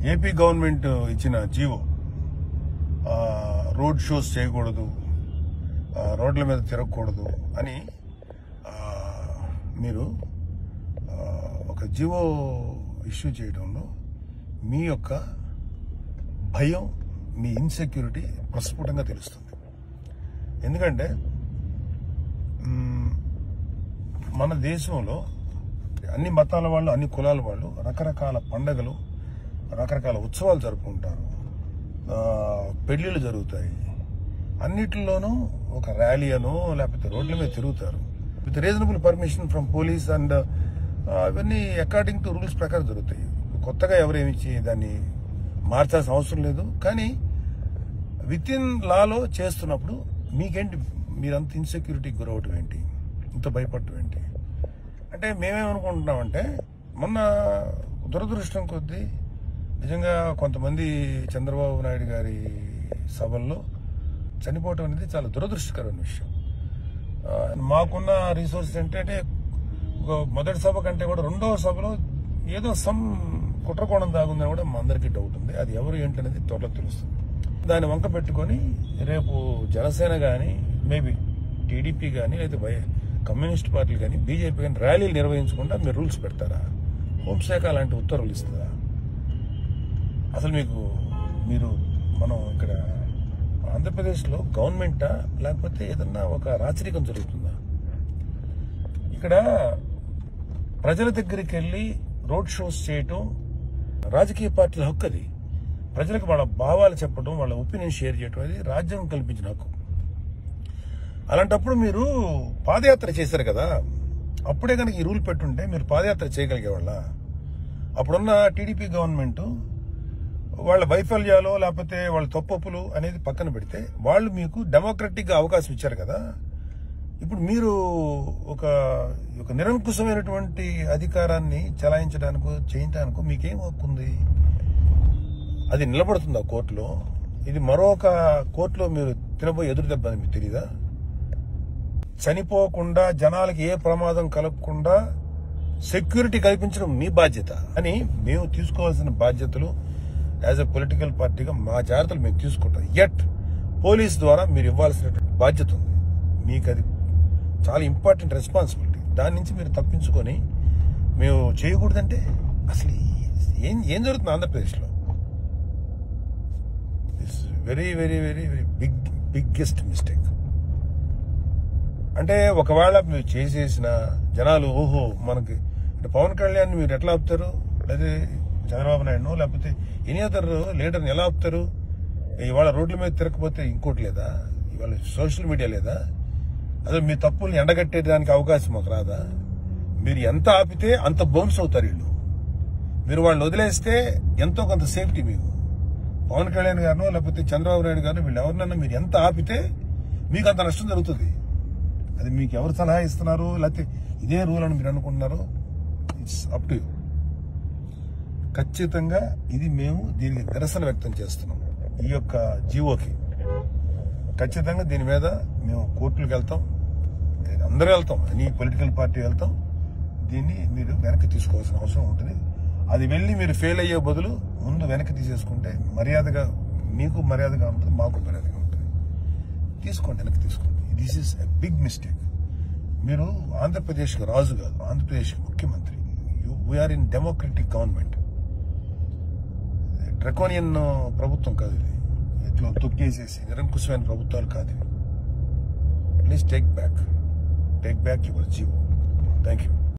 AP government ఇచ్చిన GO ఆ, road shows చేయకూడదు ఆ, రోడ్ల మీద తిరగకూడదు అని ఆ, మీరు ఆ, ఒక జీవో ఇష్యూ చేయడంలో మీ యొక్క భయం మీ ఇన్సెక్యూరిటీ ప్రస్ఫుటంగా తెలుస్తుంది ఎందుకంటే మ్, మన దేశంలో అన్ని మతాల వాళ్ళు అన్ని కులాల వాళ్ళు రకరకాల పండగలు రకరకాల ఉత్సవాలు జరుపుకుంటారు ఆ, పెళ్లిళ్ళు జరుగుతాయి అన్నిటిలోనూ ఒక ర్యాలీ అనో లేకపోతే రోడ్ల మీద తిరుగుతారు with reasonable permission from police and అవన్నీ అకార్డింగ్ టు రూల్స్ ప్రకారం జరుగుతాయి కొత్తగా ఎవరేమిచ్చి దాన్ని మార్చాల్సిన అవసరం లేదు కానీ విత్ ఇన్ లాలో చేస్తున్నప్పుడు మీకేంటి మీరంత ఇన్సెక్యూరిటీకి గురవటం ఏంటి ఇంత భయపడటం ఏంటి అంటే మేమేమనుకుంటున్నామంటే మొన్న దురదృష్టం కొద్దీ నిజంగా కొంతమంది చంద్రబాబు నాయుడు గారి సభల్లో చనిపోవటం అనేది చాలా దురదృష్టకరమైన విషయం ఆ, మాకున్న రిసోర్సెస్ ఏంటంటే ఒక మొదటి సభ కంటే కూడా రెండవ సభలో ఏదో సమ్ కుట్రకోణం దాగుందని కూడా మా అందరికీ డౌట్ ఉంది అది ఎవరు ఏంటనేది త్వరలో తెలుస్తుంది దాన్ని వంక పెట్టుకొని రేపు జనసేన కానీ మేబీ టీడీపీ కానీ లేదా వై కమ్యూనిస్ట్ పార్టీలు కానీ బీజేపీ కానీ ర్యాలీలు నిర్వహించకుండా మీరు రూల్స్ పెడతారా హోంశాఖ అలాంటి ఉత్తర్వులు ఇస్తుందా అసలు మీకు మీరు మనం ఇక్కడ ఆంధ్రప్రదేశ్లో గవర్నమెంటా లేకపోతే ఏదన్నా ఒక రాచరికం జరుగుతుందా ఇక్కడ ప్రజల దగ్గరికి వెళ్ళి రోడ్ షోస్ చేయటం రాజకీయ పార్టీల హక్కు అది ప్రజలకు వాళ్ళ భావాలు చెప్పడం వాళ్ళ ఒపీనియన్ షేర్ చేయడం అది రాజ్యాంగం కల్పించిన హక్కు అలాంటప్పుడు మీరు పాదయాత్ర చేశారు కదా అప్పుడే కనుక ఈ రూల్ పెట్టుంటే మీరు పాదయాత్ర చేయగలిగేవాళ్ళ అప్పుడున్న టీడీపీ గవర్నమెంట్ వాళ్ళ వైఫల్యాలు లేకపోతే వాళ్ళ తప్పొప్పులు అనేది పక్కన పెడితే వాళ్ళు మీకు డెమోక్రటిక్ గా అవకాశం ఇచ్చారు కదా ఇప్పుడు మీరు ఒక ఒక నిరంకుశమైనటువంటి అధికారాన్ని చలాయించడానికో చేయించడానికో మీకేం హక్కు ఉంది అది నిలబడుతుందా కోర్టులో ఇది మరొక కోర్టులో మీరు తినబోయే ఎదురు దెబ్బ అని మీకు తెలీదా చనిపోకుండా జనాలకి ఏ ప్రమాదం కలగకుండా సెక్యూరిటీ కల్పించడం మీ బాధ్యత అని మేము తీసుకోవాల్సిన బాధ్యతలు యాజ్ ఎ పొలిటికల్ పార్టీగా మా జాగ్రత్తలు మేము తీసుకుంటాం ఎట్ పోలీస్ ద్వారా మీరు ఇవ్వాల్సిన బాధ్యత ఉంది మీకు అది చాలా ఇంపార్టెంట్ రెస్పాన్సిబిలిటీ దాని నుంచి మీరు తప్పించుకొని మేము చేయకూడదంటే అసలు ఏం ఏం జరుగుతుంది ఆంధ్రప్రదేశ్లో it's very very very very big biggest mistake అంటే ఒకవేళ మీరు చేసేసిన జనాలు ఓహో మనకి అంటే పవన్ కళ్యాణ్ మీరు ఎట్లా ఆపుతారు లేదా చంద్రబాబు నాయుడు లేకపోతే ఎనీ అదర్ లీడర్ని ఎలా ఆపుతారు ఇవాళ రోడ్ల మీద తిరగకపోతే ఇంకోటి లేదా ఇవాళ సోషల్ మీడియా లేదా అసలు మీ తప్పుల్ని ఎండగట్టేదానికి అవకాశం మాకు రాదా మీరు ఎంత ఆపితే అంత బౌన్స్ అవుతారు వీళ్ళు మీరు వాళ్ళని వదిలేస్తే ఎంతో కొంత సేఫ్టీ మీకు పవన్ కళ్యాణ్ గారినో లేకపోతే చంద్రబాబు నాయుడు గారినో వీళ్ళు ఎవరినన్నా మీరు ఎంత ఆపితే మీకు అంత నష్టం జరుగుతుంది అది మీకు ఎవరు సలహా ఇస్తున్నారు లేకపోతే ఇదే రూల్ అని మీరు అనుకుంటున్నారో ఇట్స్ అప్ టు యూ ఖచ్చితంగా ఇది మేము దీనికి నిరసన వ్యక్తం చేస్తున్నాం ఈ యొక్క జీవోకి ఖచ్చితంగా దీని మీద మేము కోర్టులకు వెళ్తాం అందరూ వెళ్తాం అన్ని పొలిటికల్ పార్టీ వెళ్తాం దీన్ని మీరు వెనక్కి తీసుకోవాల్సిన అవసరం ఉంటుంది అది వెళ్ళి మీరు ఫెయిల్ అయ్యే బదులు ముందు వెనక్కి తీసేసుకుంటే మర్యాదగా మీకు మర్యాదగా ఉంటుంది మాకు మర్యాదగా ఉంటుంది తీసుకోండి వెనక్కి తీసుకోండి this is a big mistake మీరు ఆంధ్రప్రదేశ్కి రాజు కాదు ఆంధ్రప్రదేశ్కి ముఖ్యమంత్రి we're in democratic government draconian ప్రభుత్వం కాదు ఇది ఇట్లా తొక్కేసేసి నిరంకుశమైన ప్రభుత్వాలు కాదు ఇవి please take back take back your GO thank you